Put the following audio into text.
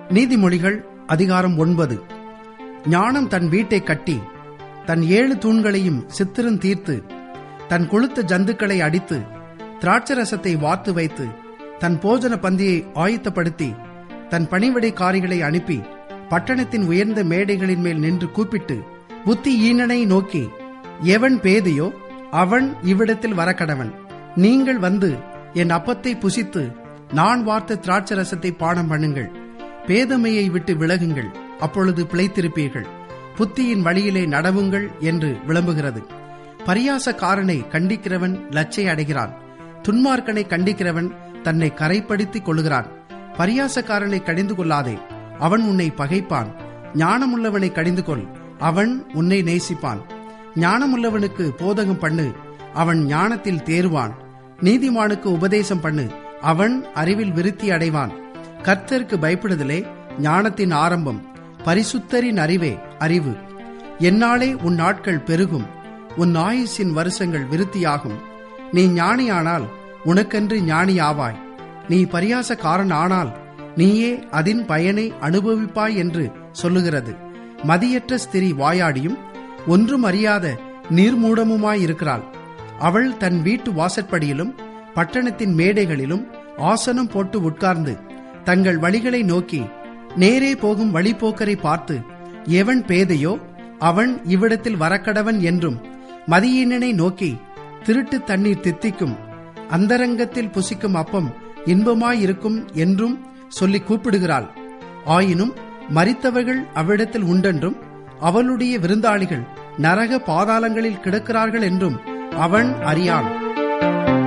நீதிமொழிகள் அதிகாரம் ஒன்பது ஞானம் தன் வீட்டை கட்டி தன் ஏழு தூண்களையும் சித்திரம் தீர்த்து தன் கொழுத்த ஜந்துக்களை அடித்து திராட்சரசத்தை வார்த்து வைத்து தன் போஜன பந்தியை ஆயத்தப்படுத்தி தன் பணிவிடைக்காரிகளை அனுப்பி பட்டணத்தின் உயர்ந்த மேடைகளின் மேல் நின்று கூப்பிட்டு புத்தி ஈனனை நோக்கி எவன் பேதையோ அவன் இவ்விடத்தில் வரக்கடவன் நீங்கள் வந்து என் அப்பத்தை புசித்து நான் வார்த்த திராட்சரசத்தை பானம் பண்ணுங்கள் பேதமையை விட்டு விலகுங்கள் அப்பொழுது பிழைத்திருப்பீர்கள் புத்தியின் வழியிலே நடவுங்கள் என்று விளம்புகிறது பரியாசக்காரனை கண்டிக்கிறவன் லச்சை அடைகிறான் துன்மார்க்கனை கண்டிக்கிறவன் தன்னை கரைப்படுத்திக் கொள்ளுகிறான் பரியாசக்காரனை கடிந்து கொள்ளாதே அவன் உன்னை பகைப்பான் ஞானமுள்ளவனை கடிந்து கொள் அவன் உன்னை நேசிப்பான் ஞானமுள்ளவனுக்கு போதகம் பண்ணு அவன் ஞானத்தில் தேறுவான் நீதிமானுக்கு உபதேசம் பண்ணு அவன் அறிவில் விருத்தி அடைவான் கர்த்தருக்கு பயப்படுதலே ஞானத்தின் ஆரம்பம் பரிசுத்தரின் அறிவே அறிவு என்னாலே உன் நாட்கள் பெருகும் உன் ஆயுசின் வருஷங்கள் விருத்தியாகும் நீ ஞானியானால் உனக்கென்று ஞானி ஆவாய் நீ பரியாசக்காரன் ஆனால் நீயே அதன் பயனை அனுபவிப்பாய் என்று சொல்லுகிறது மதியற்ற ஸ்திரீ வாயாடியும் ஒன்றும் அறியாத நீர்மூடமுமாயிருக்கிறாள் அவள் தன் வீட்டு வாசற்படியிலும் பட்டணத்தின் மேடைகளிலும் ஆசனம் போட்டு உட்கார்ந்து தங்கள் வழிகளை நோக்கி நேரே போகும் வழிபோக்கரை பார்த்து எவன் பேதையோ அவன் இவ்விடத்தில் வரக்கடவன் என்றும் மதியீனனை நோக்கி திருட்டு தண்ணீர் தித்திக்கும் அந்தரங்கத்தில் புசிக்கும் அப்பம் இன்பமாயிருக்கும் என்றும் சொல்லி கூப்பிடுகிறாள் ஆயினும் மரித்தவர்கள் அவ்விடத்தில் உண்டென்றும் அவளுடைய விருந்தாளிகள் நரக பாதாளங்களில் கிடக்கிறார்கள் என்றும் அவன் அறியான்